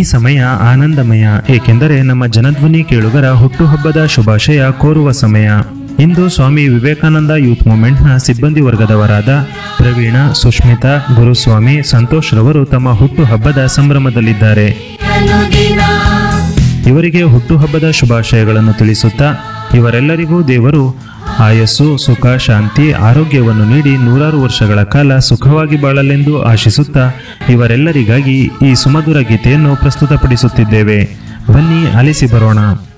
ಸಮಯ ಆನಂದಮಯ ಏಕೆಂದರೆ ನಮ್ಮ ಜನಧ್ವನಿ ಕೇಳುಗರ ಹುಟ್ಟುಹಬ್ಬದ ಶುಭಾಶಯ ಕೋರುವ ಸಮಯ ಇಂದು ಸ್ವಾಮಿ ವಿವೇಕಾನಂದ ಯೂತ್ ಮೂವ್ಮೆಂಟ್ನ ಸಿಬ್ಬಂದಿ ವರ್ಗದವರಾದ ಪ್ರವೀಣ ಸುಷ್ಮಿತಾ ಗುರುಸ್ವಾಮಿ ಸಂತೋಷ್ ರವರು ತಮ್ಮ ಹುಟ್ಟುಹಬ್ಬದ ಸಂಭ್ರಮದಲ್ಲಿದ್ದಾರೆ ಅನುದಿನ ಇವರಿಗೆ ಹುಟ್ಟುಹಬ್ಬದ ಶುಭಾಶಯಗಳನ್ನು ತಿಳಿಸುತ್ತಾ ಇವರೆಲ್ಲರಿಗೂ ದೇವರು ಆಯಸ್ಸು ಸುಖ ಶಾಂತಿ ಆರೋಗ್ಯವನ್ನು ನೀಡಿ ನೂರಾರು ವರ್ಷಗಳ ಕಾಲ ಸುಖವಾಗಿ ಬಾಳಲೆಂದು ಆಶಿಸುತ್ತಾ ಇವರೆಲ್ಲರಿಗಾಗಿ ಈ ಸುಮಧುರ ಗೀತೆಯನ್ನು ಪ್ರಸ್ತುತಪಡಿಸುತ್ತಿದ್ದೇವೆ ಬನ್ನಿ ಆಲಿಸಿ ಬರೋಣ